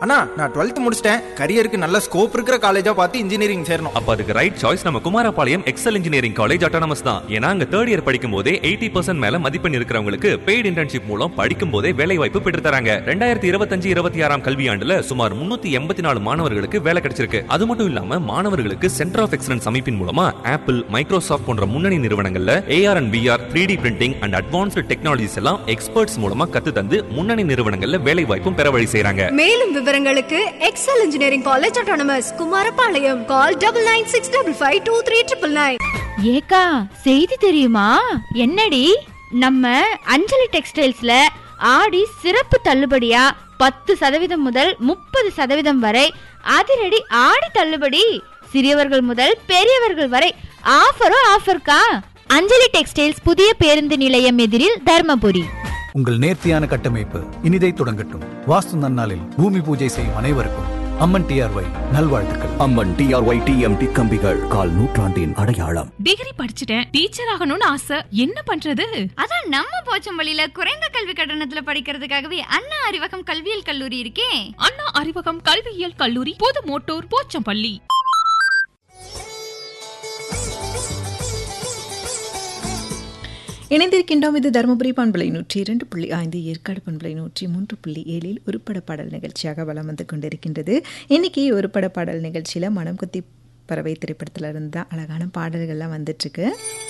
அண்ணா நான் டுவெல்த் முடிச்சிட்டேன் கரியருக்கு நல்ல ஸ்கோப் இருக்கிற காலேஜா பார்த்து இன்ஜினியரிங் சேரணும் அப்ப அதுக்கு ரைட் சாய்ஸ் நம்ம Kumarapalayam Excel engineering college autonomous தான் ஏன்னா அங்க தேர்ட் இயர் படிக்கும் போதே எயிட்டி பர்சன்ட் மேல மதிப்பெண் இருக்கிறவங்களுக்கு பெய்டு இன்டர்ன்ஷிப் மூலம் படிக்கும் போதே வேலை வாய்ப்பு பெற்று தராங்க ரெண்டாயிரத்தி இருபத்தஞ்சு இருபத்தி ஆறாம் கல்வியாண்டுல சுமார் முன்னூத்தி எண்பத்தி நாலு மாணவர்களுக்கு வேலை கிடைச்சிருக்கு அது மட்டும் இல்லாம மாணவர்களுக்கு சென்டர் ஆஃப் எக்ஸலன்ஸ் அமைப்பின் மூலமா ஆப்பிள் மைக்ரோசாஃப்ட் போன்ற முன்னணி நிறுவனங்கள்ல AR and PR three D printing and advanced technologies எல்லாம் எக்ஸ்பர்ட்ஸ் மூலமா கத்து தந்து முன்னணி நிறுவனங்கள்ல வேலை வாய்ப்பும் பெற வழி செய்றாங்க மேலும் விவரங்களுக்கு Excel engineering college autonomous Kumarapalayam call double nine six double five two three triple nine ஏக்கா செய்தி தெரியுமா என்னடி நம்ம அஞ்சலி டெக்ஸ்டைல்ஸ்ல ஆடி சிறப்பு தள்ளுபடியா பத்து சதவீதம் முதல் முப்பது சதவீதம் வரை அதிரடி ஆடி தள்ளுபடி சிறியவர்கள் முதல் பெரியவர்கள் வரை ஆஃபரும் ஆஃபர்க்கா அஞ்சலி டெக்ஸ்டைல்ஸ் புதிய பேருந்து நிலையம் எதிரில் தர்மபுரி உங்கள் நேர்த்தியான கட்டமைப்பு இனிதை தொடங்கட்டும் வாஸ்து நன்னாளில் பூமி பூஜை செய்யும் அனைவருக்கும் அம்மன் டிஆர்ஒய் நல்வாழ்த்துக்கள் அம்மன் டிஆர்ஒய் டிஎம்டி கம்பிகள் கால் நூற்றாண்டின் அடையாளம் டிகிரி படிச்சுட்டேன் டீச்சர் ஆகணும்னு ஆசை என்ன பண்றது அதான் நம்ம போச்சம்பள்ளியில குறைந்த கல்வி கட்டணத்துல படிக்கிறதுக்காகவே அண்ணா அறிவகம் கல்வியியல் கல்லூரி இருக்கே அண்ணா அறிவகம் கல்வியியல் கல்லூரி பொது மோட்டோர் போச்சம்பள்ளி இணைந்திருக்கின்றோம் இது தருமபுரி பண்பலை நூற்றி இரண்டு புள்ளி ஐந்து ஏற்காடு பண்பலை நூற்றி மூன்று புள்ளி ஏழில் உருப்பட பாடல் நிகழ்ச்சியாக வலம் வந்து கொண்டிருக்கின்றது இன்னைக்கு உருப்பட பாடல் நிகழ்ச்சியில் மனம் குத்தி பறவை திரைப்படத்தில் இருந்து தான் அழகான பாடல்கள்லாம் வந்துட்டுருக்கு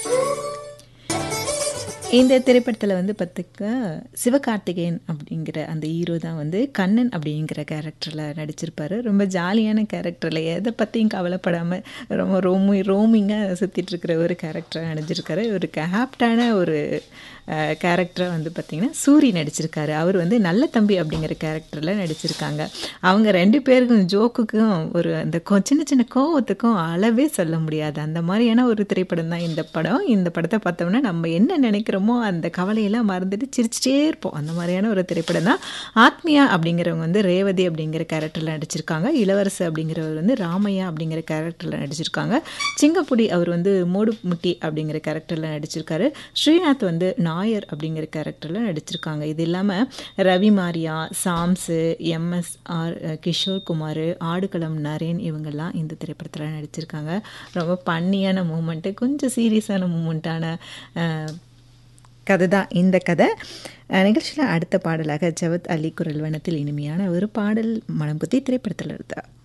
இந்த திரைப்படத்தில் வந்து பார்த்துக்க சிவகார்த்திகேயன் அப்படிங்கிற அந்த ஹீரோ தான் வந்து கண்ணன் அப்படிங்கிற கேரக்டரில் நடிச்சிருப்பாரு ரொம்ப ஜாலியான கேரக்டரில் எதை பற்றியும் கவலைப்படாமல் ரொம்ப ரோமி ரோமிங்காக சுற்றிட்டு இருக்கிற ஒரு கேரக்டரை நடிச்சிருக்காரு ஒரு ஆப்டான ஒரு கேரக்டரை வந்து பார்த்திங்கன்னா சூரி நடிச்சிருக்காரு அவர் வந்து நல்ல தம்பி அப்படிங்கிற கேரக்டரில் நடிச்சிருக்காங்க அவங்க ரெண்டு பேருக்கும் ஜோக்குக்கும் ஒரு அந்த கொ- சின்ன சின்ன கோவத்துக்கும் அளவே சொல்ல முடியாது அந்த மாதிரியான ஒரு திரைப்படம் தான் இந்த படம் இந்த படத்தை பார்த்தோம்னா நம்ம என்ன நினைக்கிறோமோ அந்த கவலையெல்லாம் மறந்துட்டு சிரிச்சிட்டே இருப்போம் அந்த மாதிரியான ஒரு திரைப்படம் தான் ஆத்மியா அப்படிங்கிறவங்க வந்து ரேவதி அப்படிங்கிற கேரக்டரில் நடிச்சிருக்காங்க இளவரசு அப்படிங்கிறவர் வந்து ராமையா அப்படிங்கிற கேரக்டரில் நடிச்சிருக்காங்க சிங்கப்புடி அவர் வந்து மூடுமுட்டி அப்படிங்கிற கேரக்டரில் நடிச்சிருக்காரு ஸ்ரீநாத் வந்து நாயர் அப்படிங்கிற கேரக்டரில் நடிச்சிருக்காங்க இது இல்லாமல் ரவி மாரியா சாம்ஸு எம்எஸ்ஆர் கிஷோர் குமார் ஆடுகளம் நரேன் இவங்கெல்லாம் இந்த திரைப்படத்தில் நடிச்சிருக்காங்க ரொம்ப பண்ணியான மூமெண்ட்டு கொஞ்சம் சீரியஸான மூமெண்ட்டான கதை தான் இந்த கதை நிகழ்ச்சியில் அடுத்த பாடலாக ஜவத் அலி குரல் வனத்தில் இனிமையான ஒரு பாடல் மனம் குத்தி திரைப்படத்தில் இருந்தா